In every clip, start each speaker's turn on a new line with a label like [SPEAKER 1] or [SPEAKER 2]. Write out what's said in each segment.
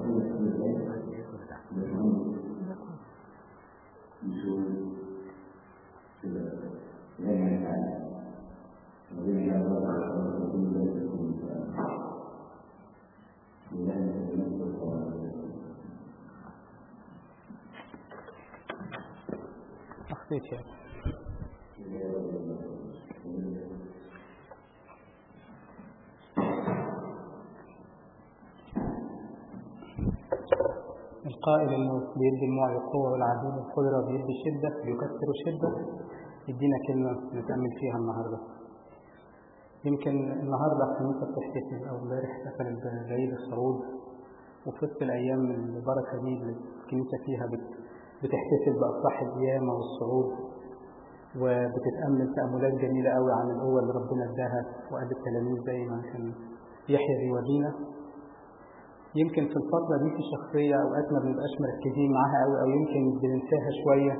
[SPEAKER 1] أخطيت يا القائل انه بيدي المعي القوة والعديد القدرة بيدي شدة بيكسر الشدة يدينا كلمة نتأمل فيها النهاردة يمكن النهاردة الكنيسة بتحتفل أو امبارح احتفلت بعيد الصعود وفي وسط الأيام البركة دي اللي الكنيسة فيها بتحتفل بأفراح القيامة والصعود وبتتأمل تأملات جميلة قوي عن القوة اللي ربنا اداها وقال التلاميذ زي ما كان يحيى بيورينا يمكن في الفترة دي في شخصية أوقات ما بنبقاش مركزين معاها قوي أو يمكن بننساها شوية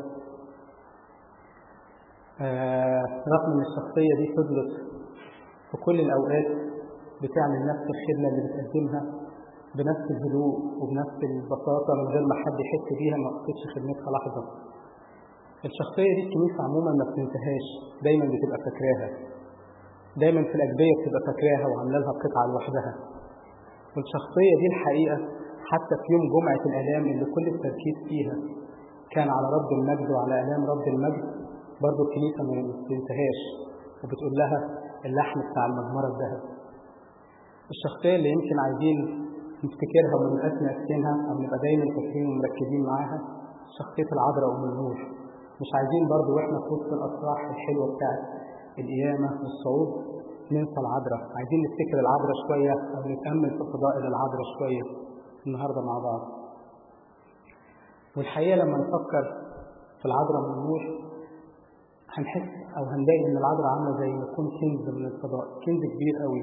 [SPEAKER 1] آه رغم إن الشخصية دي فضلت في كل الأوقات بتعمل نفس الخدمة اللي بتقدمها بنفس الهدوء وبنفس البساطة من غير ما حد يحس بيها ما قصتش خدمتها لحظة الشخصية دي الكنيسة عموما ما بتنساهاش دايما بتبقى فاكراها دايما في الأجبية بتبقى فاكراها وعاملة لها قطعة لوحدها والشخصية دي الحقيقة حتى في يوم جمعة الآلام اللي كل التركيز فيها كان على رب المجد وعلى آلام رب المجد برضه الكنيسة ما بتنتهاش وبتقول لها اللحن بتاع المزمرة الذهب الشخصية اللي يمكن عايزين نفتكرها وما نبقاش ناسينها أو نبقى دايما فاكرين ومركزين معاها شخصية العذراء أم النور مش عايزين برضه واحنا في وسط الأفراح الحلوة بتاعت القيامة والصعود ننسى العذراء عايزين نفتكر العذراء شوية أو نتأمل في فضائل العذراء شوية النهاردة مع بعض والحقيقة لما نفكر في العذراء من النور هنحس أو هنلاقي إن العذراء عاملة زي ما يكون كنز من الفضاء كنز كبير قوي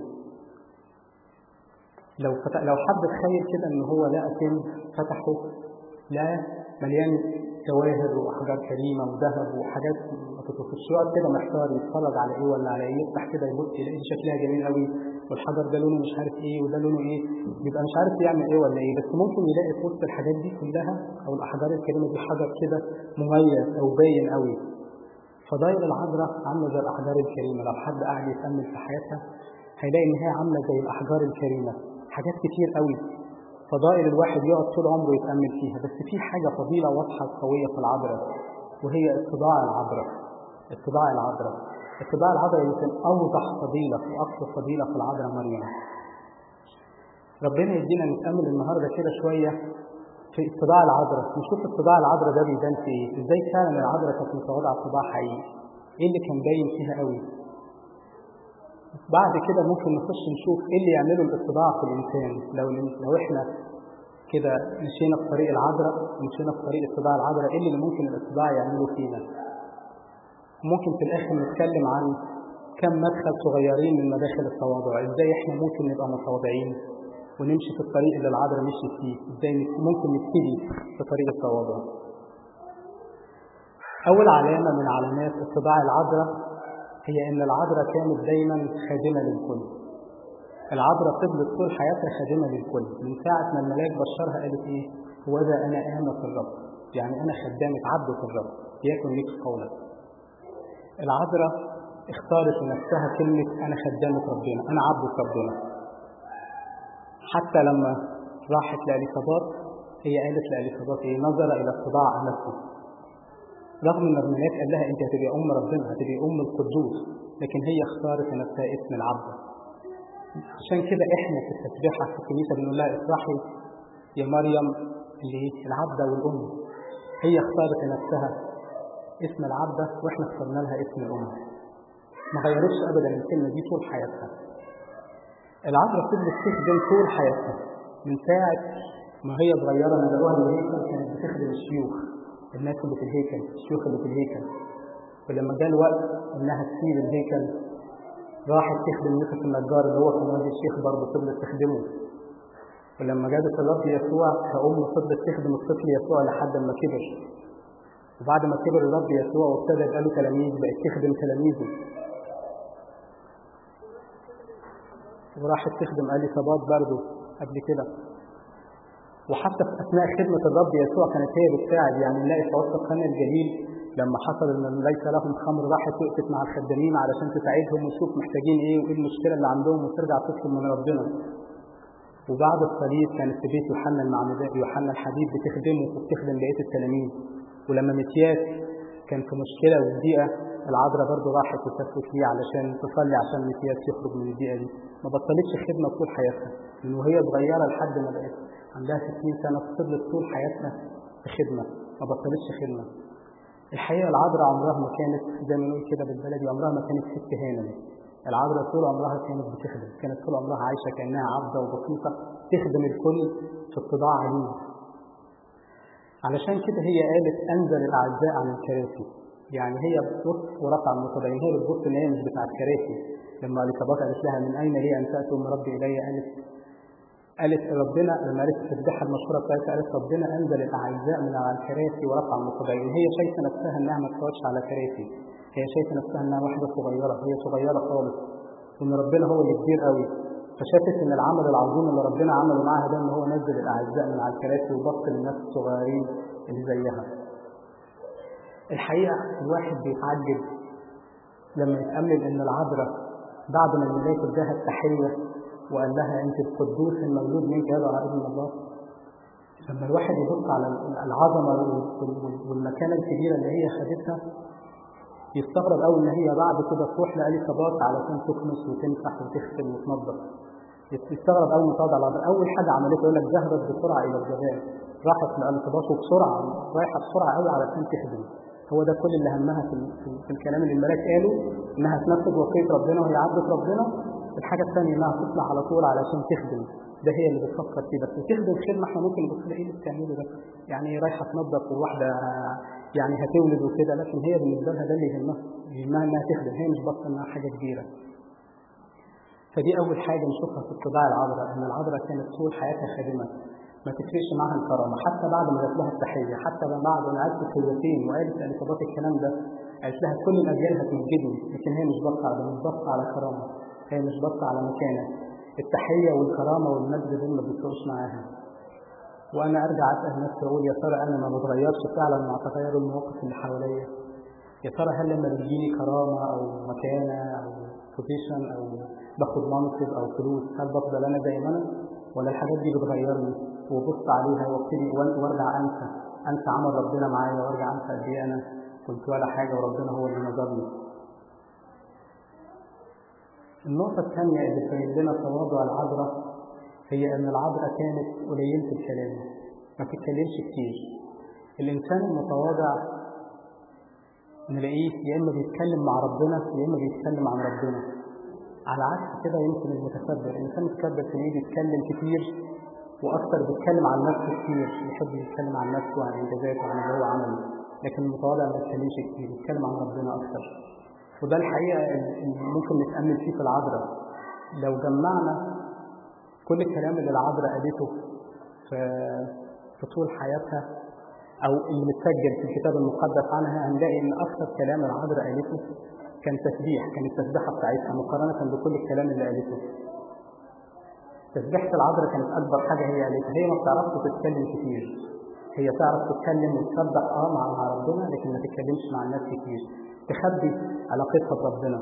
[SPEAKER 1] لو فتح لو حد تخيل كده إن هو لقى كنز فتحه لقى مليان جواهر وأحجار كريمة وذهب وحاجات ما تتوصفش يقعد كده محتار يتفرج على إيه ولا على إيه يفتح كده يبص يلاقي شكلها جميل قوي والحجر ده لونه مش عارف إيه وده لونه إيه بيبقى مش عارف يعمل إيه ولا إيه بس ممكن يلاقي في وسط الحاجات دي كلها أو الأحجار الكريمة دي حجر كده مميز أو باين قوي فضائل العذراء عاملة زي الأحجار الكريمة لو حد قاعد يتأمل في حياتها هيلاقي إن هي عاملة زي الأحجار الكريمة حاجات كتير قوي فضائل الواحد يقعد طول عمره يتأمل فيها بس في حاجة فضيلة واضحة قوية في العذراء وهي اتباع العذراء اتباع العذراء اتباع العذراء يمكن أوضح فضيلة وأكثر فضيلة في العذراء مريم ربنا يدينا نتأمل النهاردة كده شوية في اتباع العذراء نشوف اتباع العذراء ده بيبان في ايه ازاي فعلا العذراء كانت متواضعة اتباع حقيقي ايه اللي كان باين فيها قوي بعد كده ممكن نخش نشوف ايه اللي يعمله الاتباع في الانسان لو لو احنا كده مشينا في طريق العذراء مشينا في طريق اتباع العذراء ايه اللي ممكن الاتباع يعمله فينا ممكن في الاخر نتكلم عن كم مدخل صغيرين من مداخل التواضع ازاي احنا ممكن نبقى متواضعين ونمشي في الطريق اللي العذراء مشيت فيه ازاي ممكن نبتدي في طريق التواضع اول علامه من علامات اتباع العذراء هي ان العذراء كانت دايما خادمه للكل العذراء فضلت طول حياتها خادمه للكل من ساعه ما الملاك بشرها قالت ايه هو ذا انا امه الرب يعني انا خدامه عبده الرب يكن لك قولك العذراء اختارت لنفسها كلمه انا خدامه ربنا انا عبده ربنا حتى لما راحت لاليصابات هي قالت لاليصابات ايه نظر الى اتباع نفسه رغم ان الملاك قال لها انت هتبقي ام ربنا هتبقي ام القدوس لكن هي اختارت لنفسها اسم العبد عشان كده احنا في التسبيحه في الكنيسه بنقول لها افرحي يا مريم اللي هي العبده والام هي اختارت لنفسها اسم العبده واحنا اخترنا لها اسم الام ما غيرتش ابدا الكلمه دي طول حياتها العذراء فضلت تخدم طول حياتها من ساعه ما هي صغيره نزلوها الهيكل كانت بتخدم الشيوخ الناس اللي في الهيكل الشيوخ اللي في الهيكل ولما جاء الوقت انها تسيب الهيكل راحت تخدم يوسف النجار اللي هو كان راجل الشيخ برضه فضلت تخدمه ولما جابت الرب يسوع كأم فضلت تخدم الطفل يسوع لحد ما كبر وبعد ما كبر الرب يسوع وابتدى يبقى له تلاميذ بقت تخدم تلاميذه وراحت تخدم اليصابات برضه قبل كده وحتى في اثناء خدمه الرب يسوع كانت هي بتساعد يعني نلاقي في وسط القرن الجليل لما حصل ان ليس لهم خمر راحت وقفت مع الخدامين علشان تساعدهم وتشوف محتاجين ايه وايه المشكله اللي عندهم وترجع تطلب من ربنا وبعد الصليب كانت في بيت يوحنا المعمدان يوحنا الحبيب بتخدمه وبتخدم بقيه التلاميذ ولما متياس كان في مشكله وضيقه العذراء برضه راحت وسافرت ليه علشان تصلي عشان متياس يخرج من الضيقه دي ما بطلتش خدمه طول حياتها من وهي صغيره لحد ما بقت عندها 60 سنه فضلت طول حياتها في خدمه ما بطلتش خدمه الحقيقه العذراء عمرها ما كانت زي ما نقول كده بالبلدي عمرها ما كانت ست هانم العذراء طول عمرها كانت بتخدم كانت طول عمرها عايشه كانها عبده وبسيطه تخدم الكل في اتضاع عليم علشان كده هي قالت انزل الاعزاء عن الكراسي يعني هي بتبص ورفع المتدين هي بتبص ان هي مش بتاعت كراسي لما اليصابات قالت لها من اين لي ان تاتي ام ربي الي قالت قالت ربنا لما قالت التسبيحه المشهوره بتاعتها قالت ربنا انزل الاعزاء من على الكراسي ورفع المتدين هي شايفه نفسها انها ما تقعدش على كراسي هي شايفه نفسها انها واحده صغيره هي صغيره خالص وان ربنا هو اللي كبير قوي فشافت ان العمل العظيم اللي ربنا عمله معاها ده ان هو نزل الاعزاء من على الكراسي وبص للناس الصغيرين اللي زيها الحقيقه الواحد بيتعجب لما يتامل ان العذراء بعد ما الملاك اداها التحيه وقال لها انت القدوس المولود منك يدعى ابن الله لما الواحد يبص على العظمه والمكانه الكبيره اللي هي خدتها يستغرب قوي ان هي بعد كده تروح لاليصابات علشان تكنس وتمسح وتغسل وتنظف يستغرب قوي من تواضع العذراء اول حاجه عملتها يقول لك ذهبت بسرعه الى الجبال راحت لاليصابات وبسرعه رايحه بسرعه قوي علشان تخدم هو ده كل اللي همها في, في, في الكلام اللي الملاك قاله انها تنفذ وصيه ربنا وهي عبده ربنا الحاجه الثانيه انها تطلع على طول علشان تخدم ده هي اللي بتفكر فيه بس تخدم خدمه احنا ممكن نبص ايه اللي بتعمله ده يعني رايحه تنظف وواحده يعني هتولد وكده لكن هي بالنسبه لها ده اللي يهمها يهمها انها تخدم هي مش باصه انها حاجه كبيره فدي اول حاجه نشوفها في اتباع العذراء ان العذراء كانت طول حياتها خادمه ما تفرقش معاها الكرامه حتى بعد ما جات لها التحيه حتى بعد ما عرفت هي فين وقالت لاليصابات الكلام ده قالت لها كل الاديان هتسجدني لكن هي مش باصه على مش باصه على كرامه هي مش باصه على مكانه التحيه والكرامه والمجد دول ما بيفرقوش معاها وانا ارجع اسال نفسي واقول يا ترى انا ما بتغيرش فعلا مع تغير المواقف اللي حواليا يا ترى هل لما بيجيلي كرامه او مكانه او بوزيشن او باخد منصب او فلوس هل بفضل انا زي ما انا ولا الحاجات دي بتغيرني وبص عليها وابتدي وارجع انسى انسى عمل ربنا معايا وارجع انسى قد ايه انا كنت ولا حاجه وربنا هو اللي نظرني النقطة الثانية اللي تبين لنا تواضع العذراء هي أن العذراء كانت قليلة الكلام ما تتكلمش كتير الإنسان المتواضع نلاقيه يا إما بيتكلم مع ربنا يا إما بيتكلم عن ربنا على عكس كده يمكن المتكبر الإنسان المتكبر تلاقيه بيتكلم كتير وأكثر بيتكلم عن نفسه كتير يحب يتكلم عن نفسه وعن إنجازاته وعن اللي هو عمله لكن المتواضع ما بيتكلمش كتير بيتكلم عن ربنا أكثر وده الحقيقة اللي ممكن نتأمل فيه في العذراء لو جمعنا كل الكلام اللي العذراء قالته في في طول حياتها أو اللي متسجل في الكتاب المقدس عنها هنلاقي إن أكثر كلام العذراء قالته كان تسبيح كان التسبيحة بتاعتها مقارنة بكل الكلام اللي قالته تسبيحة العذراء كانت أكبر حاجة هي قالتها هي ما بتعرفش تتكلم كتير هي تعرف تتكلم وتسبح اه مع مع ربنا لكن ما تتكلمش مع الناس كتير تخبي علاقتها بربنا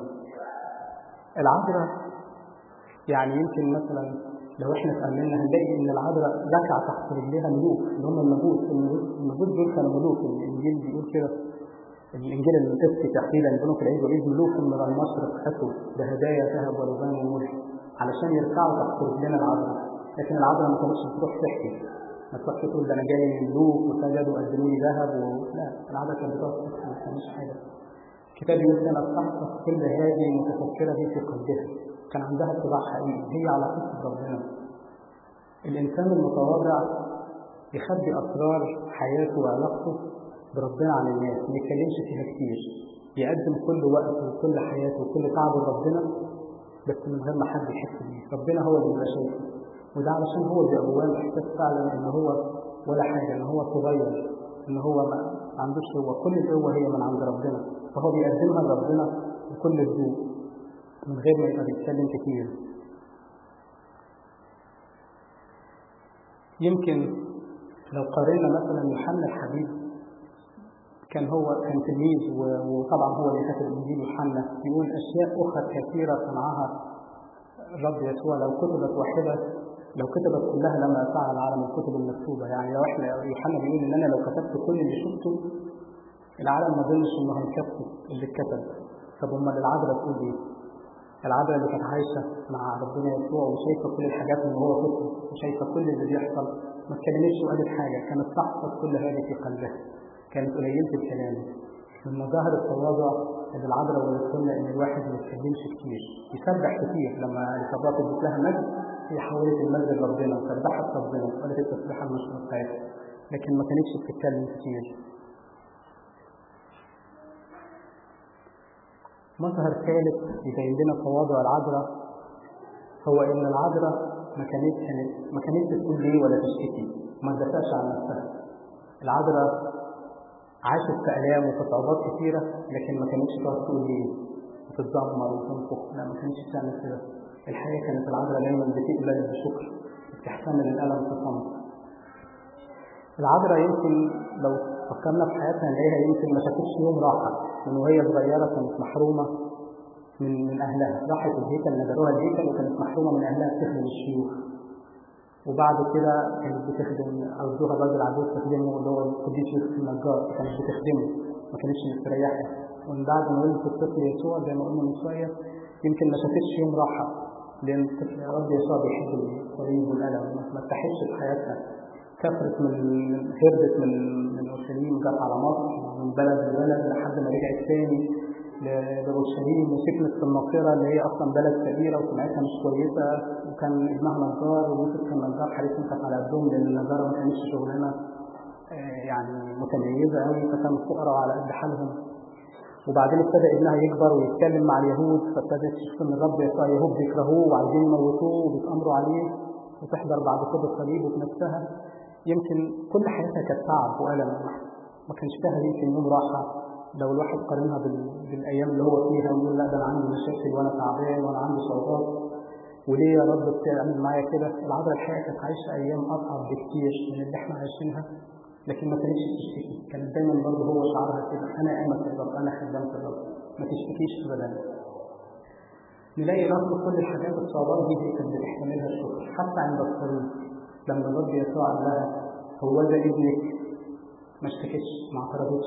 [SPEAKER 1] العذراء يعني يمكن مثلا لو احنا تأملنا هنلاقي ان العذراء ركع تحت رجليها ملوك اللي هم المجوس المجوس دول كانوا ملوك الانجيل بيقول كده الانجيل القبطي تحديدا بيقولوا في العيد والعيد ملوك من المشرق اتوا بهدايا ذهب ولبان وملح علشان يركعوا تحت رجلنا العذراء لكن العذراء ما كانتش بتروح تحكي ما تروحش تقول ده انا جاي من ملوك وسجدوا وقدموا لي ذهب و... لا العذراء كانت بتروح تحكي ما كانش حاجه الكتاب يقول لنا تحفظ كل هذه متفكرة به في قلبها كان عندها اتباع حقيقي هي على قصة ربنا الإنسان المتواضع يخبي أسرار حياته وعلاقته بربنا عن الناس ما يتكلمش فيها كتير يقدم كل وقته وكل حياته وكل تعبه لربنا بس من غير ما حد يحس بيه ربنا هو اللي بيبقى شايفه وده علشان هو بيبقى جواه احساس فعلا ان هو ولا حاجه ان هو صغير ان هو ما عندوش قوه كل القوه هي من عند ربنا فهو بيقدمها لربنا بكل هدوء من غير ما يبقى بيتكلم كتير يمكن لو قارنا مثلا يوحنا الحبيب كان هو كان تلميذ وطبعا هو اللي كتب انجيل يوحنا يقول اشياء اخرى كثيره صنعها الرب يسوع لو كتبت واحده لو كتبت كلها لما يسعها العالم الكتب المكتوبه يعني لو احنا يوحنا بيقول ان انا لو كتبت كل اللي شفته العالم ما ظنش انه هيكفي اللي اتكتب طب امال العذراء تقول ايه؟ العذراء اللي كانت عايشه مع ربنا يسوع وشايفه كل الحاجات اللي هو كتب وشايفه كل اللي بيحصل ما اتكلمتش وقالت حاجه كانت تحفظ كل هذا في قلبها كانت قليله الكلام من مظاهر التواضع اللي العذراء ورثت لنا ان الواحد ما يتكلمش كتير يسبح كتير لما اليصابات ادت لها مجد هي حولت المجد لربنا وسبحت ربنا وقالت التسبيحه المشهوره بتاعتها لكن ما كانتش بتتكلم كتير مظهر ثالث يبين لنا تواضع العذراء هو ان العذراء ما كانتش ما كانتش تقول ليه ولا تشتكي ما تدافعش عن نفسها العذراء عاشت في الام وفي صعوبات كثيره لكن ما كانتش تقعد تقول ليه وتتذمر وتنفخ لا ما كانتش تعمل كده الحقيقه كانت العذراء دايما بتقبل بشكر بتحتمل الالم في صمت العذراء يمكن لو فكرنا في حياتها نلاقيها يمكن ما شافتش يوم راحه من وهي صغيره كانت محرومه من من اهلها راحت الهيكل نزلوها الهيكل وكانت محرومه من اهلها بتخدم الشيوخ وبعد كده كانت بتخدم عزوها الراجل عجوز تخدمه اللي هو القديس يوسف النجار كانت بتخدمه ما كانتش مستريحه ومن بعد ما ولدت الطفل يسوع زي ما قلنا من شويه يمكن ما شافتش يوم راحه لان الطفل الرب يسوع بيحب الصليب والالم ما ارتاحتش في حياتها كثرت من هربت من من اورشليم جت على مصر من بلد لبلد لحد ما رجعت تاني لاورشليم وسكنت في الناصره اللي هي اصلا بلد كبيره وسمعتها مش كويسه وكان ابنها نجار ويوسف كان نجار حالتهم كانت على قدهم لان النجاره ما كانتش شغلانه يعني متميزه قوي فكانوا فقراء على قد حالهم وبعدين ابتدى ابنها يكبر ويتكلم مع اليهود فابتدت تشوف ان الرب يسوع اليهود بيكرهوه وعايزين يموتوه وبيتامروا عليه وتحضر بعد كده الصليب في نفسها يمكن كل حياتها كانت تعب والم ما كانش فيها يمكن يوم راحه لو الواحد قارنها بالايام اللي هو فيها ويقول لا ده انا عندي مشاكل وانا تعبان وانا عندي صعوبات وليه يا رب بتعمل معايا كده العذراء الحقيقه كانت عايشه ايام اصعب بكتير من اللي احنا عايشينها لكن ما كانتش بتشتكي كانت دايما برضه هو شعارها كده انا امة الرب انا خدامة الرب ما تشتكيش ابدا نلاقي رغم كل الحاجات الصعوبات دي هي كانت بتحتملها الشكر حتى عند الصليب لما الرب يسوع قال لها هو ده ابنك ما اشتكتش ما اعترضتش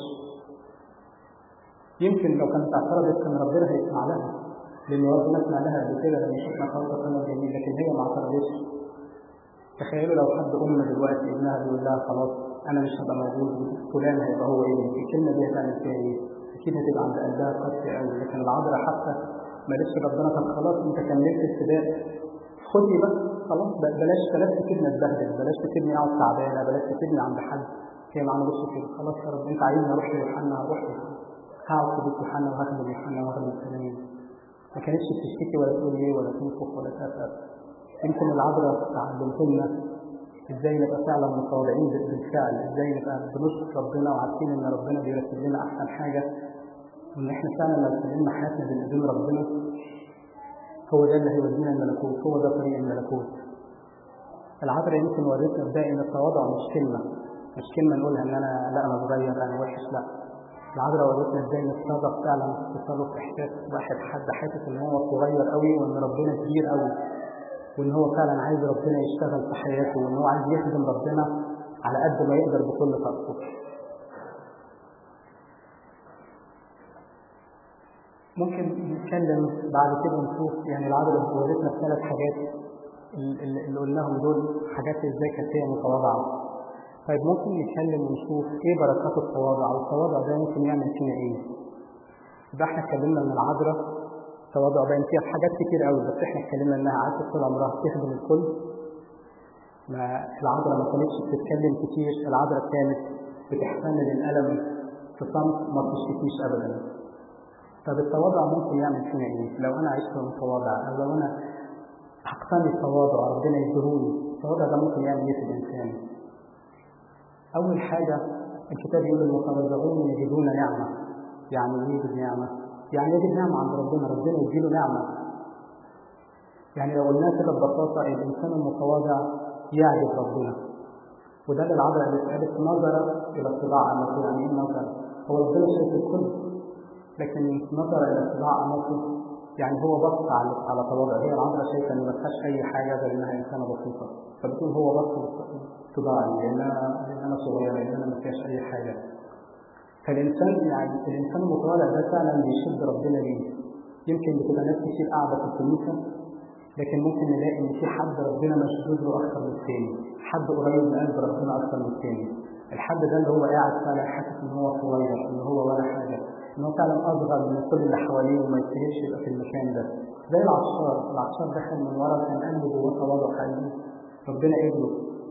[SPEAKER 1] يمكن لو كانت اعترضت كان ربنا هيسمع لها لان ربنا سمع لها قبل كده لما شفنا خلطه كانت جميل لكن هي ما اعترضتش تخيلوا لو حد ام دلوقتي ابنها بيقول لها خلاص انا مش هبقى موجود فلان هيبقى هو ابني الكلمه دي هتعمل فيها ايه؟ اكيد هتبقى عند قلبها قاسيه قوي لكن العذراء حتى معلش ربنا طب خلاص انت كملت السباق خدي بس خلاص بلاش بلاش تسيبني اتبهدل بلاش تسيبني اقعد تعبانه بلاش تسيبني عند حد هي ما عملتش كده خلاص يا رب انت عايزني اروح ليوحنا هروح هقعد في بيت يوحنا وهخدم يوحنا وهخدم التلاميذ ما كانتش بتشتكي ولا تقول ليه ولا تنفخ ولا تأثر يمكن العذراء علمت لنا ازاي نبقى فعلا متواضعين بالفعل ازاي نبقى بنشكر ربنا وعارفين ان ربنا بيرتب لنا احسن حاجه وان احنا فعلا لو سلمنا حياتنا بين ايدين ربنا هو ده اللي هيودينا الملكوت هو ده طريق الملكوت العذراء يمكن وريتنا ازاي ان التواضع مش كلمه مش كلمه نقولها ان انا لا انا صغير انا وحش لا العذراء وريتنا ازاي نتصرف فعلا تصرف احساس واحد حد حاسس ان هو صغير قوي وان ربنا كبير قوي وان هو فعلا عايز ربنا يشتغل في حياته وان هو عايز يخدم ربنا على قد ما يقدر بكل طاقته ممكن نتكلم بعد كده نشوف يعني العذراء وريتنا الثلاث حاجات اللي قلناهم دول حاجات ازاي كانت هي متواضعه طيب ممكن نتكلم ونشوف ايه بركات التواضع والتواضع ده ممكن يعمل فينا ايه يبقى احنا اتكلمنا ان العذراء التواضع باين فيها حاجات كتير قوي بس احنا اتكلمنا انها عاشت طول عمرها تخدم الكل ما العذراء ما كانتش بتتكلم كتير العذراء كانت بتحتمل الالم في صمت ما بتشتكيش ابدا طب التواضع ممكن يعمل فينا ايه؟ لو انا عشت متواضع او لو انا هقتني التواضع ربنا يديهوني التواضع ده ممكن يعمل ايه في الانسان؟ اول حاجه الكتاب يقول المتواضعون يجدون نعمه يعني ايه يجد نعمه؟ يعني يجد نعمه عند ربنا ربنا يديله نعمه يعني لو قلنا كده ببساطه الانسان المتواضع يعجب ربنا وده اللي العذراء بتقالت نظر إلى اتباع أمته يعني إيه نظر؟ هو ربنا شايف الكل لكن نظر إلى اتباع أمته يعني هو بص على على تواضع هي العذراء شايفة إن ما فيهاش أي حاجة غير إنها إنسانة بسيطة فبتقول هو بص اتباعي لأن أنا لأن أنا صغيرة لأن أنا ما فيهاش أي حاجة فالإنسان يعني الإنسان المتواضع ده فعلا بيشد ربنا ليه يمكن بتبقى ناس كتير قاعدة في الكنيسة لكن ممكن نلاقي إن في حد ربنا مشدود له أكثر من الثاني حد قريب من قلب ربنا أكثر من الثاني الحد ده اللي هو قاعد فعلا حاسس إن هو صغير إن هو ولا حاجة إن هو فعلا أصغر من كل اللي حواليه وما يستاهلش يبقى في المكان ده زي العطشار العطشار دخل من ورا كان قلبه جواه تواضع حقيقي ربنا قبله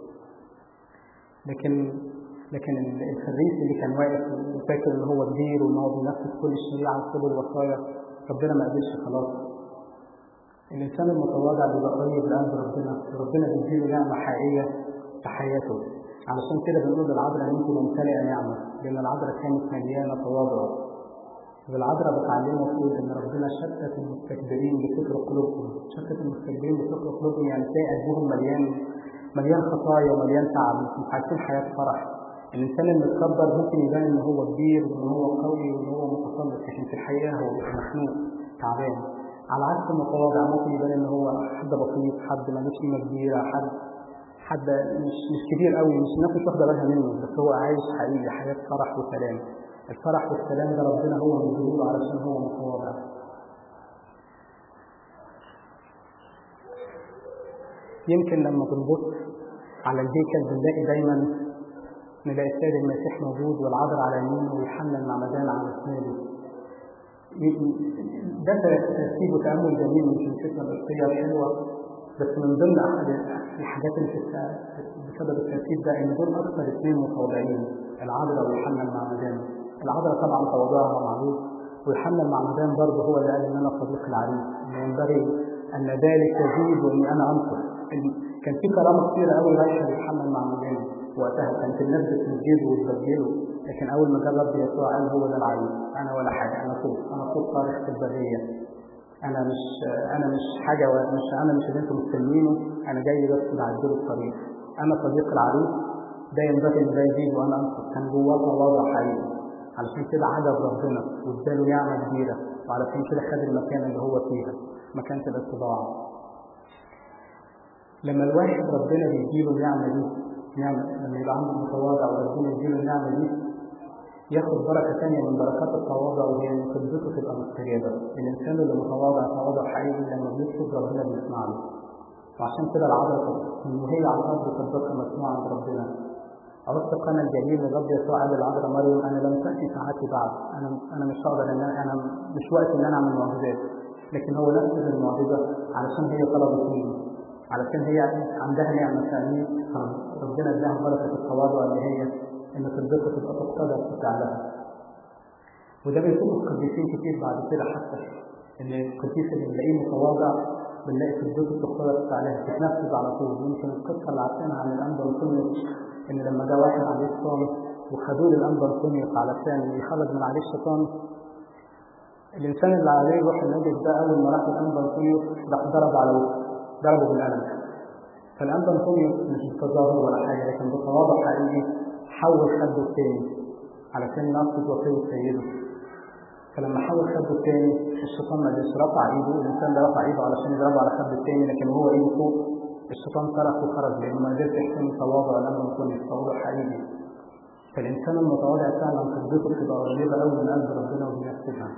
[SPEAKER 1] لكن لكن الفريسي اللي كان واقف وفاكر ان هو كبير وان هو بينفذ كل الشريعه وكل الوصايا ربنا ما قبلش خلاص الانسان المتواضع بيبقى قريب لقلب ربنا ربنا بيديله نعمه حقيقيه في حياته علشان كده بنقول للعذراء انت ممتلئه نعمه لان العذراء كانت مليانه تواضع والعذراء بتعلمه تقول ان ربنا شتت المستكبرين بفكر قلوبهم شتت المستكبرين بفكر قلوبهم يعني تلاقي قلبهم مليان مليان خطايا ومليان تعب مش عارفين حياه فرح الانسان المتكبر ممكن يبان ان هو كبير وان هو قوي وان هو متسلط لكن في الحقيقه هو مخنوق تعبان على عكس المتواضع ممكن يبان ان هو حد بسيط حد ملوش قيمه كبيره حد حد مش مش كبير قوي مش الناس مش واخده بالها منه بس هو عايش حقيقي حياه فرح وسلام الفرح والسلام ده ربنا هو مديهوله علشان هو متواضع يمكن لما بنبص على الهيكل بنلاقي دايما نلاقي السيد المسيح موجود والعذراء على يمينه ويوحنا المعمدان على شماله ده ترتيب وتامل جميل من شمسيتنا القبطيه الحلوه بس من ضمن احد الحاجات اللي في بسبب الترتيب ده ان دول اكثر اثنين متواضعين العذراء ويوحنا المعمدان العذراء طبعا تواضعها معروف ويوحنا المعمدان برضه هو اللي قال ان انا صديق العريس ان ينبغي ان ذلك يزيد واني انا انقص كان في كلام كتير قوي رايحه ليوحنا المعمدان وقتها كانت الناس بتسجله وتبجله لكن اول ما جه الرب يسوع قال هو ده العريس انا ولا حاجه انا صوت انا صوت صارخ في البريه انا مش انا مش حاجه مش انا مش اللي انتم مستنيينه انا جاي بس بعدله الطريق انا صديق العريس ده ينبغي ان ده يزيد وانا انقص كان جواه تواضع حقيقي علشان كده عجب ربنا واداله نعمه كبيره وعلشان كده خد المكان اللي هو فيها مكانة الاتباع لما الواحد ربنا بيديله النعمه دي نعمه لما يبقى عنده متواضع وربنا يديله النعمه دي ياخد بركه ثانيه من بركات التواضع وهي ان قدرته تبقى مستجابه الانسان اللي متواضع تواضع حقيقي لما بيطلب ربنا بيسمع له وعشان كده العذراء وهي على الارض صدقها مسموعه عند ربنا عرفت قنا الجليل الرب يسوع قال للعذراء مريم انا لم تاتي ساعتي بعد انا انا مش هقدر ان انا انا مش وقت ان انا اعمل معجزات لكن هو نفذ المعجزه علشان هي طلبت مني علشان هي عندها نعمه ثانيه ربنا اداها بركه التواضع اللي هي ان صدقها تبقى تقتدر في فعلها وده بيشوف القديسين كتير بعد كده حتى ان القديس اللي بنلاقيه متواضع بنلاقي صدقته تقتدر في فعلها تتنفذ على طول يمكن القصه اللي عارفينها عن الانبا انطونيوس ان لما جه واحد عليه الشيطان وخدوه للانبا انطونيوس علشان يخرج من عليه الشيطان الانسان اللي عليه روح النجس ده اول ما راح الانبا انطونيوس راح ضرب على وجهه ضربه بالقلم فالانبا انطونيوس مش بتظاهر ولا حاجه لكن بتواضع حقيقي حول خده التاني علشان ينفذ وصيه سيده فلما حول خده التاني الشيطان ما جاش رفع ايده الانسان ده رفع ايده علشان يضربه على خده التاني لكن هو ايده فوق الشيطان صرخ وخرج لانه ما قدرش يحسن التواضع لما يكون التواضع حقيقي فالانسان المتواضع فعلا قدرته بتبقى قريبه قوي من قلب ربنا وبينفذها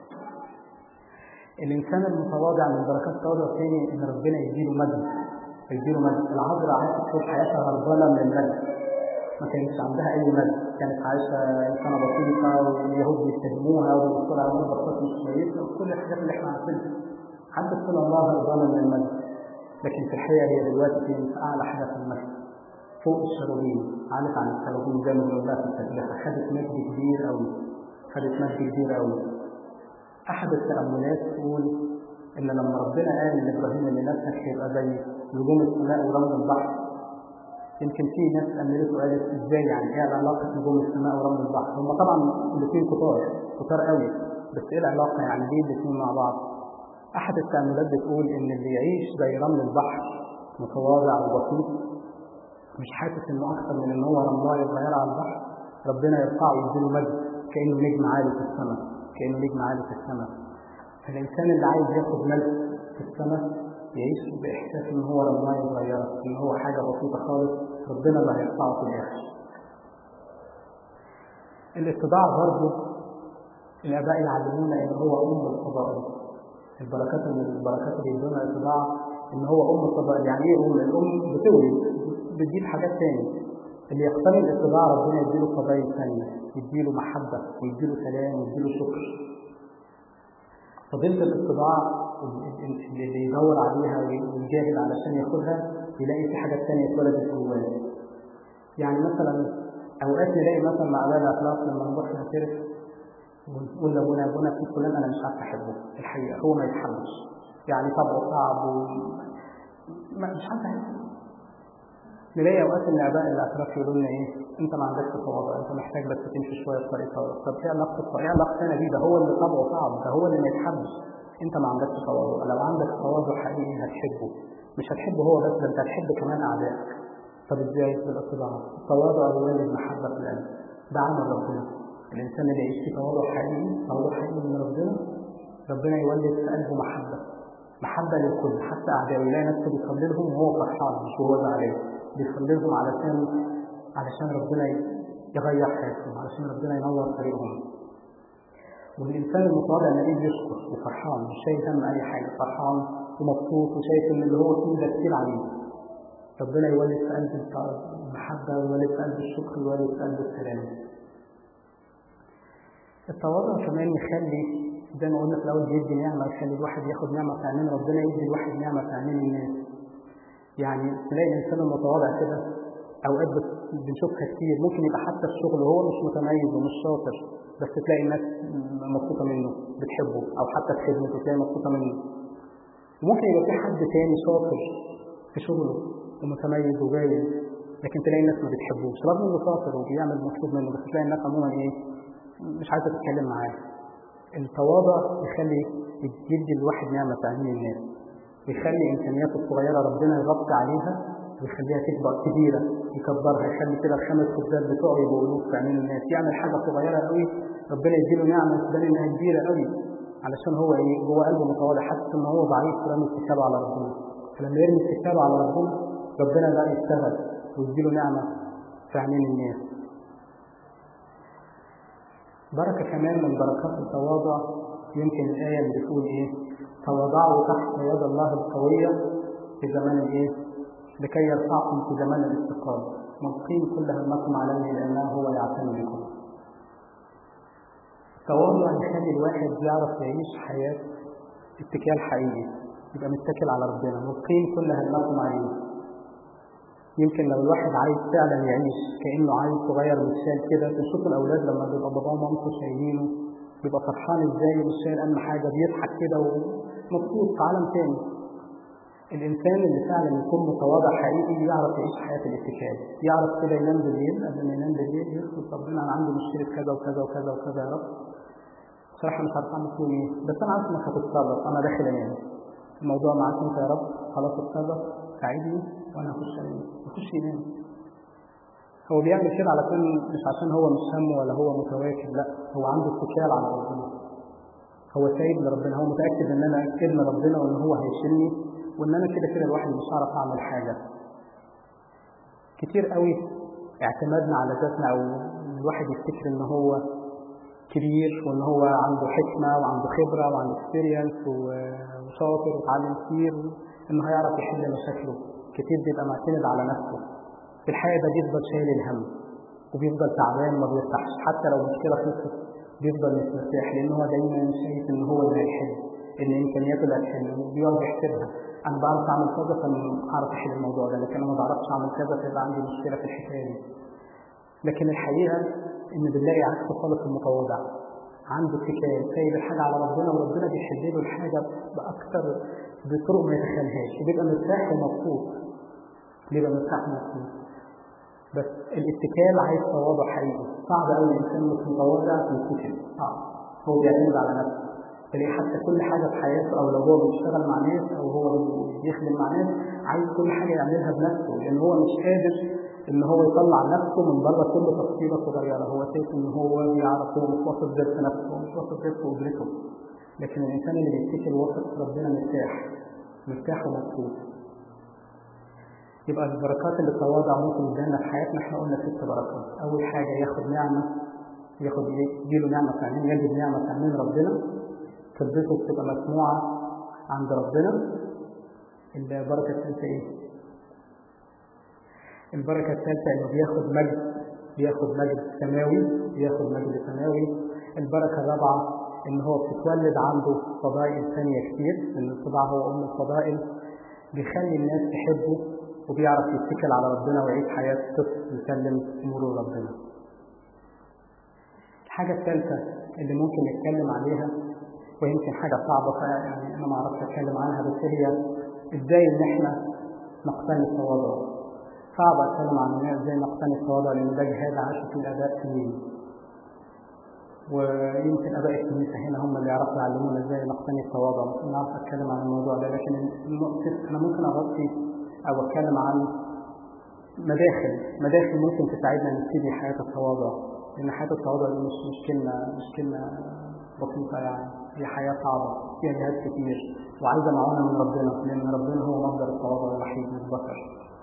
[SPEAKER 1] الانسان المتواضع من بركات التواضع الثاني ان ربنا يديله مجد يديله مجد العذراء عاشت طول حياتها هربانه من المجد ما كانش عندها اي مجد كانت عايشه انسانه بسيطه واليهود بيتهموها وبيقولوا لها بساطه مش كويسه وكل الحاجات اللي احنا عارفينها حتى طول الله هربانه من المجد لكن في الحقيقه هي دلوقتي في اعلى حاجه في المجد فوق الشروبين عالت عن الشروبين زي ما بنقول في التسبيحه خدت مجد كبير قوي خدت مجد كبير قوي احد التاملات تقول ان لما ربنا قال لابراهيم ان نفسك هيبقى زي نجوم السماء ورمل البحر يمكن في ناس امنت وقالت ازاي يعني ايه علاقه نجوم السماء ورمل البحر هم طبعا الاثنين كتار كتار قوي بس ايه العلاقه يعني ليه الاثنين مع بعض احد التاملات بتقول ان اللي يعيش زي رمل البحر متواضع وبسيط مش حاسس انه اكثر من ان هو رملايه صغيره على البحر ربنا يرفعه ويديله مجد كانه نجم عالي في السماء كانه نجم عالي في السماء فالانسان اللي عايز ياخد مجد في السماء يعيش باحساس ان هو رملايه صغيره ان هو حاجه بسيطه خالص ربنا اللي هيرفعه في الاخر الاتباع برضه الاباء يعلمونا ان هو ام الفضائل البركات من البركات اللي يدونا الاتباع ان هو ام الفضائل يعني ايه ام الام بتولد بتجيب حاجات تاني اللي يقتني الاتباع ربنا يديله فضائل ثانيه يديله محبه ويديله سلام ويديله شكر فضيلة الاتباع اللي يدور عليها ويجاهد علشان ياخدها يلاقي في حاجات تانية اتولدت جواه يعني مثلا اوقات نلاقي مثلا مع اعمال الاخلاق لما نروح نعترف ونقول لابونا ابونا في فلان انا مش عارف احبه الحقيقه هو ما يتحبش يعني طبعه صعب و... مش عارف احبه نلاقي اوقات ان اباء الاعتراف يقولوا لنا ايه انت ما عندكش تواضع انت محتاج بس تمشي شويه في طريق تواضع طب ايه علاقه ايه علاقه انا بيه ده هو اللي طبعه صعب ده هو اللي ما يتحبش انت ما عندكش تواضع لو عندك تواضع حقيقي هتحبه مش هتحبه هو بس ده انت هتحب كمان اعدائك طب ازاي بالاتباع التواضع يولد محبه في القلب ده عمل ربنا الانسان اللي يعيش في تواضع حقيقي تواضع حقيقي من ربنا ربنا يولد في قلبه محبه محبه للكل حتى اعدائه يلاقي نفسه بيصلي لهم وهو فرحان مش وهو زعلان بيصلي لهم علشان علشان ربنا يغير حياتهم علشان ربنا ينور طريقهم والانسان المتواضع نلاقيه بيشكر وفرحان مش شايل هم اي حاجه فرحان ومبسوط وشايف ان اللي هو فيه ده كتير عليه ربنا يولد في قلب المحبه ويولد في قلب الشكر ويولد في قلب السلام التواضع كمان يخلي زي ما قلنا في الاول بيدي نعمه يخلي الواحد ياخد نعمه في عينين ربنا يدي الواحد نعمه في عينين الناس يعني تلاقي الانسان المتواضع كده اوقات بنشوفها كتير ممكن يبقى حتى في شغله هو مش متميز ومش شاطر بس تلاقي الناس مبسوطه منه بتحبه او حتى في خدمته تلاقي مبسوطه منه وممكن يبقى في حد تاني شاطر في شغله ومتميز وجايز لكن تلاقي الناس ما بتحبوش رغم انه شاطر وبيعمل المطلوب منه بس تلاقي الناس عموما ايه مش عايزه تتكلم معاه التواضع يخلي يدي الواحد نعمه في عينين الناس ويخلي امكانياته الصغيره ربنا يغطي عليها ويخليها تكبر كبيره يكبرها يخلي كده الخمس خبزات بتوعه يبقوا قلوب في عينين الناس يعمل حاجه صغيره قوي ربنا يديله نعمه تبان انها كبيره قوي علشان هو ايه جوه قلبه متواضع حاسس ان هو ضعيف ورامي اتكاله على ربنا فلما يرمي اتكاله على ربنا ربنا بقى يشتغل ويديله نعمه في عينين الناس بركة كمان من بركات التواضع يمكن الآية اللي بتقول إيه تواضعوا تحت يد الله القوية في زمان الإيه لكي يرفعكم في زمان الاستقامة ملقين كل همكم عليه لأنه هو يعتني بكم التواضع يخلي الواحد يعرف يعيش حياة اتكال حقيقي يبقى متكل على ربنا ملقين كل همكم عليه يمكن لو الواحد عايز فعلا يعيش كانه عايز صغير متشال كده تشوف الاولاد لما بيبقى باباه ومامته شايلينه بيبقى فرحان ازاي مش شايل اهم حاجه بيضحك كده ومبسوط في عالم تاني الانسان اللي فعلا يكون متواضع حقيقي يعرف يعيش حياه الاتكال يعرف كده ينام بالليل قبل ما ينام بالليل يطلب ربنا انا عندي مشكله كذا وكذا وكذا وكذا يا رب بصراحه مش عارف اعمل فيهم ايه بس انا عارف انك هتتصرف انا داخل انام الموضوع معاك انت يا رب خلاص اتصرف ساعدني وانا اخش انام اخش ينام هو بيعمل كده علشان مش عشان هو مش هم ولا هو متواكل لا هو عنده اتكال على ربنا هو سايب لربنا هو متاكد ان انا اكد لربنا وان هو هيشيلني وان انا كده كده الواحد مش هعرف اعمل حاجه كتير قوي اعتمادنا على ذاتنا او الواحد يفتكر ان هو كبير وان هو عنده حكمه وعنده خبره وعنده اكسبيرينس وشاطر وتعلم كتير انه هيعرف يحل مشاكله كتير بيبقى معتمد على نفسه في الحقيقه ده بيفضل شايل الهم وبيفضل تعبان ما بيرتاحش حتى لو مشكله خلصت بيفضل مش مرتاح لان هو دايما شايف ان هو اللي هيحل ان امكانياته اللي هتحل وبيقعد يحسبها انا بعرف اعمل كذا فانا هعرف احل الموضوع ده لكن انا ما بعرفش اعمل كذا فيبقى عندي مشكله في الحكايه دي لكن الحقيقه ان بنلاقي عكس خالص المتواضع عنده اتكال سايب الحاجه على ربنا وربنا بيحل له الحاجه باكثر بطرق ما يتخيلهاش وبيبقى مرتاح ومبسوط بيبقى مرتاح ومبسوط بس الاتكال عايز تواضع حقيقي صعب قوي الانسان مش متواضع يتكل صعب هو بيعتمد على نفسه تلاقي حتى كل حاجه في حياته او لو هو بيشتغل مع ناس او هو بيخدم مع ناس عايز كل حاجه يعملها بنفسه لان هو مش قادر ان هو يطلع نفسه من بره كل تفصيله صغيره هو شايف ان هو بيعرف هو مش واثق غير في نفسه مش واثق غير في قدرته لكن الانسان اللي بيتكل واثق في ربنا مرتاح مرتاح ومبسوط يبقى البركات اللي التواضع ممكن يدينا في حياتنا احنا قلنا ست بركات اول حاجه ياخد نعمه ياخد ايه يجيله نعمه في عينين يجد نعمه في عينين ربنا تلبسه تبقى مسموعه عند ربنا البركه الثالثه ايه البركة الثالثة إنه بياخد مجد بياخد مجد سماوي بياخد مجد سماوي البركة الرابعة إن هو بتتولد عنده فضائل ثانية كتير لأن الطباع هو أم الفضائل بيخلي الناس تحبه وبيعرف يتكل على ربنا ويعيش حياة طفل يسلم أموره لربنا. الحاجة الثالثة اللي ممكن نتكلم عليها ويمكن حاجة صعبة يعني أنا ما أعرفش أتكلم عنها بس هي إزاي إن إحنا نقتني التواضع صعب اتكلم عن الناس ازاي نقتني التواضع لان ده جهاد عاش فيه الاباء سنين ويمكن اباء الكنيسه هنا هم اللي يعرفوا يعلمونا ازاي نقتني التواضع ممكن اعرف اتكلم عن الموضوع ده لكن انا ممكن اغطي او اتكلم عن مداخل مداخل ممكن تساعدنا نبتدي حياه التواضع لان حياه التواضع دي مش مش كلمه مش كلمه بسيطه يعني هي حياه صعبه فيها جهاد كتير وعايزه معونه من ربنا لان ربنا هو مصدر التواضع الوحيد للبشر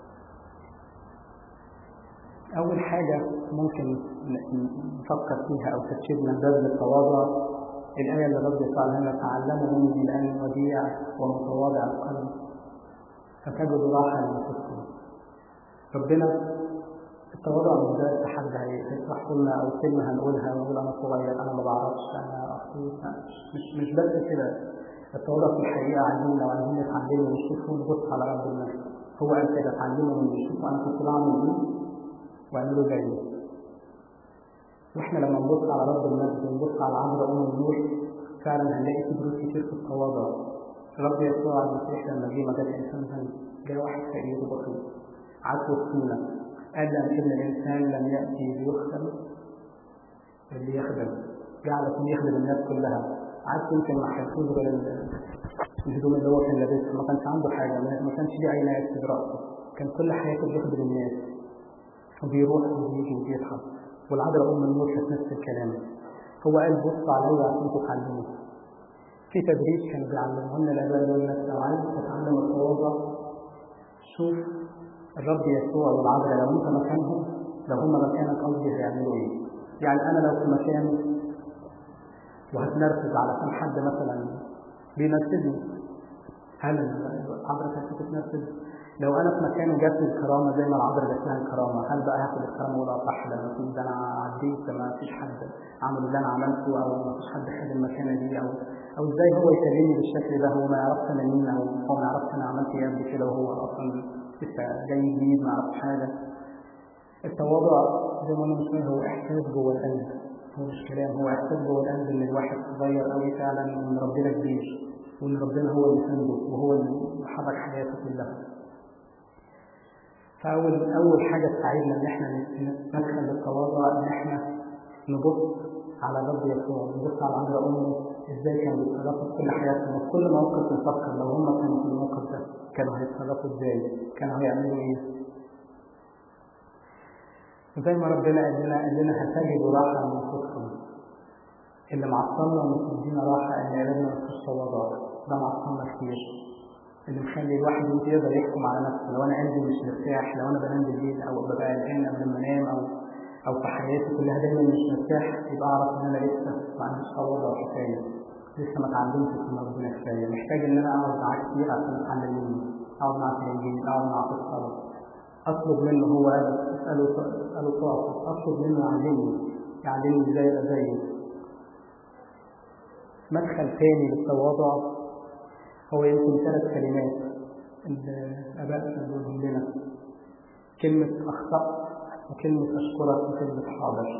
[SPEAKER 1] أول حاجة ممكن نفكر فيها أو ترشدنا باب التواضع الآية اللي رب قال لنا تعلموا مني لأن وديع ومتواضع القلب فتجد راحة لنفسكم ربنا التواضع مش ده تحدي هيشرح لنا أو كلمة هنقولها ونقول أنا صغير أنا ما بعرفش أنا أخوف مش مش بس كده التواضع في الحقيقة عايزين لو عايزين نتعلمه ونشوفه نبص على رب الناس هو قال كده اتعلموا مني شوفوا أنا كنت بعمل إيه واعملوا زيه واحنا لما نبص على رب المجد ونبص على عذراء ام النور فعلا هنلاقي في دروس كتير في التواضع رب يسوع المسيح لما جه ما جاش انسان غني جاء واحد فقير وبسيط عاد وسطينا قال ان ابن الانسان لم ياتي ليخدم اللي يخدم جعلكم يخدم الناس كلها عاد يمكن ما حيكون غير الهدوم اللي هو كان لابسها ما كانش عنده حاجه ما كانش ليه اي ناس في راسه كان كل حياته بيخدم الناس وبيروح وبيجي وبيضحك والعذراء ام النور كانت نفس الكلام هو قال بصوا عليا عشان تتعلموا في تدريس كانوا بيعلموه لنا الاباء يقول لك لو عايز تتعلم التواضع شوف الرب يسوع والعذراء لو انت مكانهم لو هم مكانك قصدي هيعملوا ايه؟ يعني انا لو في مكاني وهتنرفز علشان حد مثلا بينرفزني هل العذراء كانت بتتنرفز؟ لو انا في مكان جات لي الكرامه زي ما العذراء جات لها الكرامه هل بقى هاخد الكرامه واقول صح ده ما ده انا عديت ده ما فيش حد عمل اللي انا عملته او ما فيش حد خد المكانه دي او او ازاي هو يكلمني بالشكل ده هو ما يعرفش انا مين او هو ما يعرفش انا عملت ايه قبل كده وهو اصلا لسه جاي جديد ما يعرفش حاجه التواضع زي ما قلنا من هو احساس جوه القلب هو مش كلام هو احساس جوه القلب ان الواحد صغير قوي فعلا وان ربنا كبير وان ربنا هو اللي سنده وهو اللي حرك حياته كلها فأول أول حاجة تساعدنا إن إحنا ندخل للتواضع إن إحنا نبص على رب يسوع نبص على عذراء أمه إزاي كانوا بيتصرفوا في كل حياتهم وفي كل موقف نفكر لو هم كانوا في الموقف ده كانوا هيتصرفوا إزاي كانوا هيعملوا إيه وزي ما ربنا قال لنا قال لنا هتجدوا راحة من أنفسكم اللي معطلنا ومش مدينا راحة إن عرفنا نخش تواضع ده معطلنا كتير اللي مخلي الواحد يقدر يحكم على نفسه لو انا قلبي مش مرتاح لو انا بنام بالليل او ببقى قلقان قبل ما انام او او في حياتي كلها دايما مش مرتاح يبقى اعرف ان انا لسه ما عنديش تواضع كفايه لسه ما اتعلمتش من ربنا كفايه محتاج ان انا اقعد معاه كتير عشان اتعلم منه اقعد معاه في الانجيل اقعد معاه في الصلاه اطلب منه هو اساله اساله طاقه اطلب منه يعلمني يعلمني ازاي ابقى زيه مدخل تاني للتواضع هو يمكن ثلاث كلمات الآباء بيقولهم لنا كلمة أخطأت وكلمة أشكرك وكلمة حاضر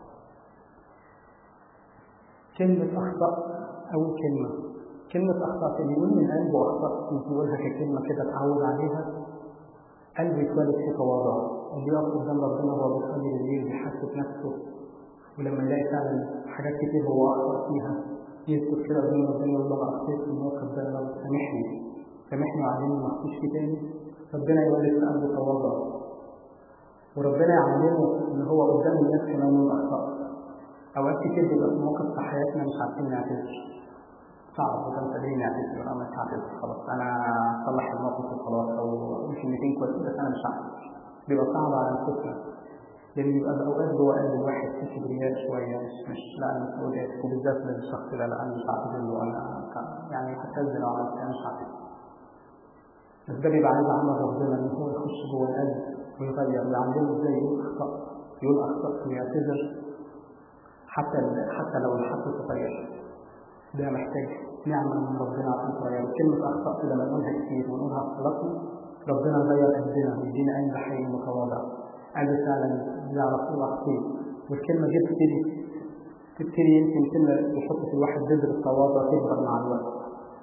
[SPEAKER 1] كلمة أخطأت أول كلمة كلمة أخطأت اللي يقول من قلبه أخطأت مش يقولها ككلمة كده اتعود عليها قلبه يتولد في تواضع اللي يقف قدام ربنا وهو بيصلي بالليل بيحاسب نفسه ولما يلاقي فعلا حاجات كتير هو أخطأ فيها يذكر كده قدام ربنا يقول له انا اخطيت في الموقف ده يا رب سامحني سامحني وعلمني ما اخطيش فيه تاني ربنا يولد في قلبه تواضع وربنا يعلمه ان هو قدام الناس كمان من الاخطاء اوقات كتير بيبقى في مواقف في حياتنا مش عارفين نعتذر صعب وكان قادرين نعتذر انا مش هعتذر خلاص انا اصلح الموقف وخلاص او مش كلمتين كويس بس انا مش هعتذر بيبقى صعب على انفسنا لان بيبقى اوقات جوه قلب الواحد في كبرياء شويه مش مش لا انا مش هقول اسف وبالذات للشخص ده لا انا مش هعتذر له انا يعني هتنزل لو عملت انا مش هعتذر بس ده بيبقى عايز عمل ربنا ان هو يخش جوه القلب ويغير ويعلمه ازاي يقول اخطاء يقول اخطاء ويعتذر حتى حتى لو الحق تغير ده محتاج نعمة من ربنا عشان تغير كلمة أخطاء كده بنقولها كتير ونقولها في صلاتنا ربنا غير قلبنا ويدينا قلب حي متواضع قلب فعلا يعرف يقول أخطيه والكلمة دي تبتدي تبتدي يمكن كلمة تحط في الواحد بذر التواضع تكبر مع الوقت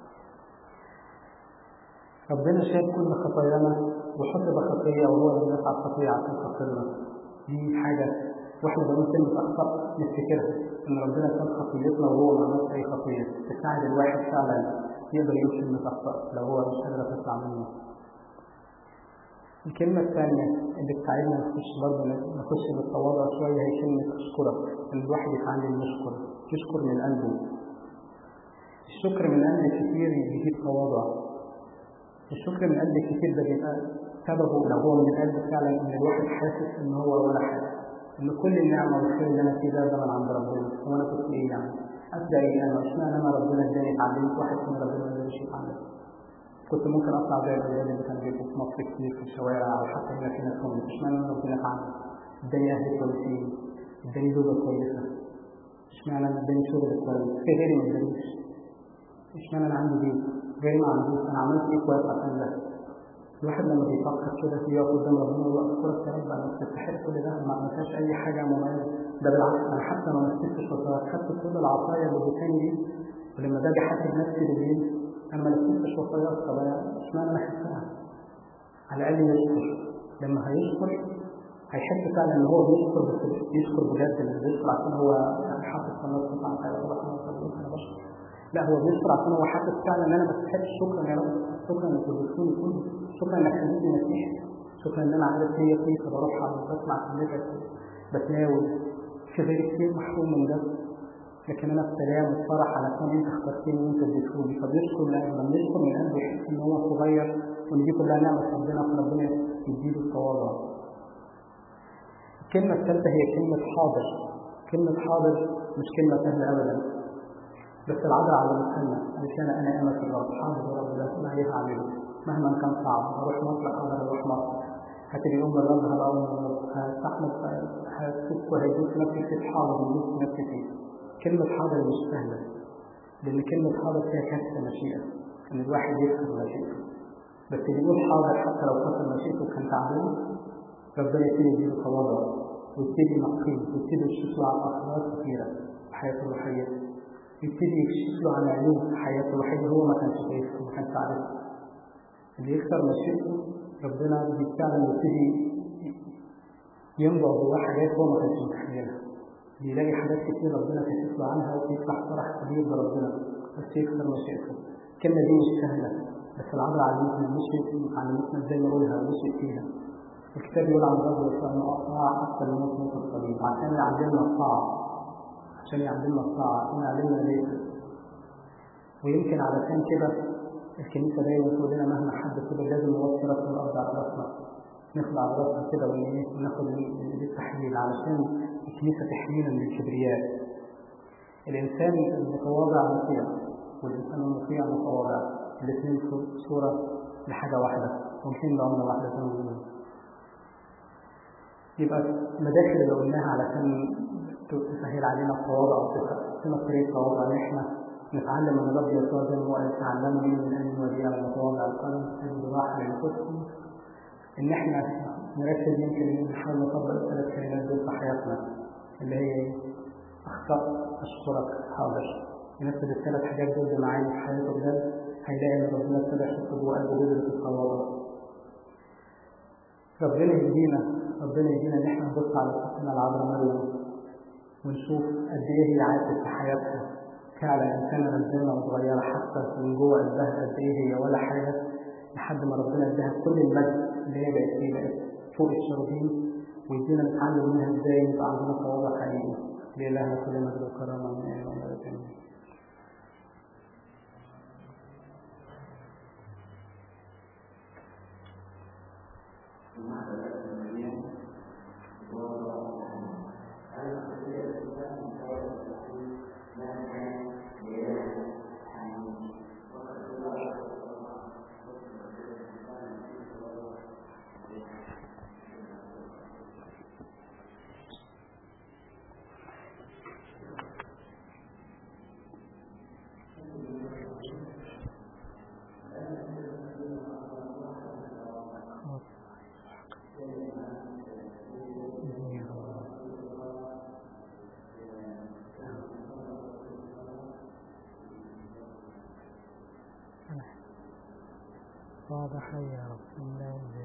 [SPEAKER 1] ربنا شاف كل خطايانا وحسب خطية وهو لم يفعل خطية عشان خاطرنا دي حاجة واحنا بنقول كلمة أخطاء نفتكرها إن ربنا كان خطيتنا وهو ما عملش أي خطية تساعد الواحد فعلا يقدر يقول كلمة أخطاء لو هو مش قادر تطلع منه. الكلمة الثانية اللي بتساعدنا نخش برضه نخش بالتواضع شوية هي كلمة أشكرك إن الواحد يتعلم يشكر يشكر من قلبه. الشكر من قلب كتير بيجيب تواضع. الشكر من قلب كتير ده بيبقى سببه لو هو من القلب فعلا إن الواحد حاسس إن هو ولا حاجة. ان كل النعمه والخير اللي انا فيه ده ده من عند ربنا وانا كنت ايه يعني ابدا ايه انا اشمعنى انا ربنا اداني اتعلمت واحد من ربنا ما ادانيش يتعلم كنت ممكن اطلع زي الاولاد اللي كانوا بيبقوا في مصر كتير في الشوارع او حتى هنا في ناس هم اشمعنى انا ربنا اتعلم اداني اهل كويسين اداني زوجه كويسه اشمعنى انا اداني شغل كويس في غيري ما ادانيش اشمعنى انا عندي بيت غيري ما عندوش انا عملت ايه كويس عشان ده الواحد لما بيفكر كده يقف قدام ربنا يقول اشكرك يا رب انا تستحق كل ده ما فيهاش اي حاجه مميزه ده بالعكس انا حتى ما مسكتش وصايا خدت كل العطايا اللي ادتني دي ولما باجي احاسب نفسي بالليل انا ما مسكتش وصايا طب اشمعنى انا خدتها؟ على الاقل يشكر لما هيشكر هيحس فعلا ان هو بيشكر بس بيشكر بجد مش بيشكر عشان هو حاطط في نفسه عن خير انا بشكر لا هو بيشكر عشان هو حاسس فعلا ان انا بستحق شكرا يا رب شكرا انك اديتوني كله شكرا انك خليتني مسيح شكرا ان انا عارف هي كيف بروح بسمع كلمتك بتناول في غير كتير محروم من ده لكن انا بسلام وفرح علشان انت اخترتني وانت اديتهولي فبيشكر لما بيشكر من قلبه يحس ان هو صغير وان دي كلها نعمه ربنا فربنا يديله التواضع الكلمه الثالثه هي كلمه حاضر كلمه حاضر مش كلمه سهله ابدا بس العذراء علمتها لنا قالت لنا انا امة الرب حاضر يا رب لا ما يفعله مهما كان صعب اروح مصر اقدر اروح مصر هتبقى ام الرب هبقى ام الرب هستحمل هتفك وهيدوس نفسي في حاضر ويدوس نفسي فيه كلمة حاضر مش سهلة لأن كلمة حاضر فيها كسر مشيئة إن الواحد يكسر مشيئته بس اللي يقول حاضر حتى لو كسر مشيئته كان تعبان ربنا يبتدي يديله تواضع ويبتدي ينقيه ويبتدي يكشف له عن أسرار كثيرة في حياته الروحية يبتدي يكشف له عن عيوب في حياته الروحية هو ما كانش شايفها ما كانش عارفها اللي يكسر مشيئته ربنا فعلا يبتدي ينبع جواه حاجات هو ما كانش متخيلها بيلاقي حاجات كتير ربنا كشف له عنها وبيفتح فرح كبير بربنا بس يكسر مشيئته الكلمة دي مش سهلة بس العذراء علمتنا مشيت علمتنا ازاي نقولها ومشيت فيها الكتاب يقول عن الرب يسوع انه اطاع حتى الموت موت الصليب عشان يعلمنا الطاعة عشان يعلمنا الطاعة عشان يعلمنا ليه ويمكن علشان كده الكنيسة دايما تقول لنا مهما حد كده لازم نوطي راسنا الأرض على راسنا نخلع راسنا كده وناخد التحليل علشان الكنيسة تحمينا من الكبرياء الإنسان المتواضع مطيع والإنسان المطيع متواضع الاثنين صورة لحاجة واحدة ممكن بعملة واحدة زي ما بيقولوا يبقى المداخل اللي قلناها علشان تسهل علينا التواضع وتسهل طريق التواضع ان احنا نتعلم من الرب يسوع زي ما هو قال تعلموا من ان وديع المتواضع القلب براحه لانفسكم ان احنا نركز يمكن نحاول نطبق الثلاث كلمات دول في حياتنا اللي هي اخطاء اشكرك حاضر ينفذ الثلاث حاجات دول بمعاني في حياته بجد هيلاقي ان ربنا ابتدى يحط جوه قلبه بذرة التواضع ربنا يهدينا ربنا يهدينا ان احنا نبص على ستنا العذراء مريم ونشوف قد ايه هي عاشت في حياتها فعلا انسانه رزانه وصغيره حتى من جوه قلبها قد ايه هي ولا حاجه لحد ما ربنا اداها كل المجد اللي هي بقت فيه بقت فوق الشربين ويدينا نتعلم منها ازاي يبقى عندنا تواضع حقيقي لإلهنا كل مجد وكرامة من أيام وأبدا
[SPEAKER 2] واضح يا رب الله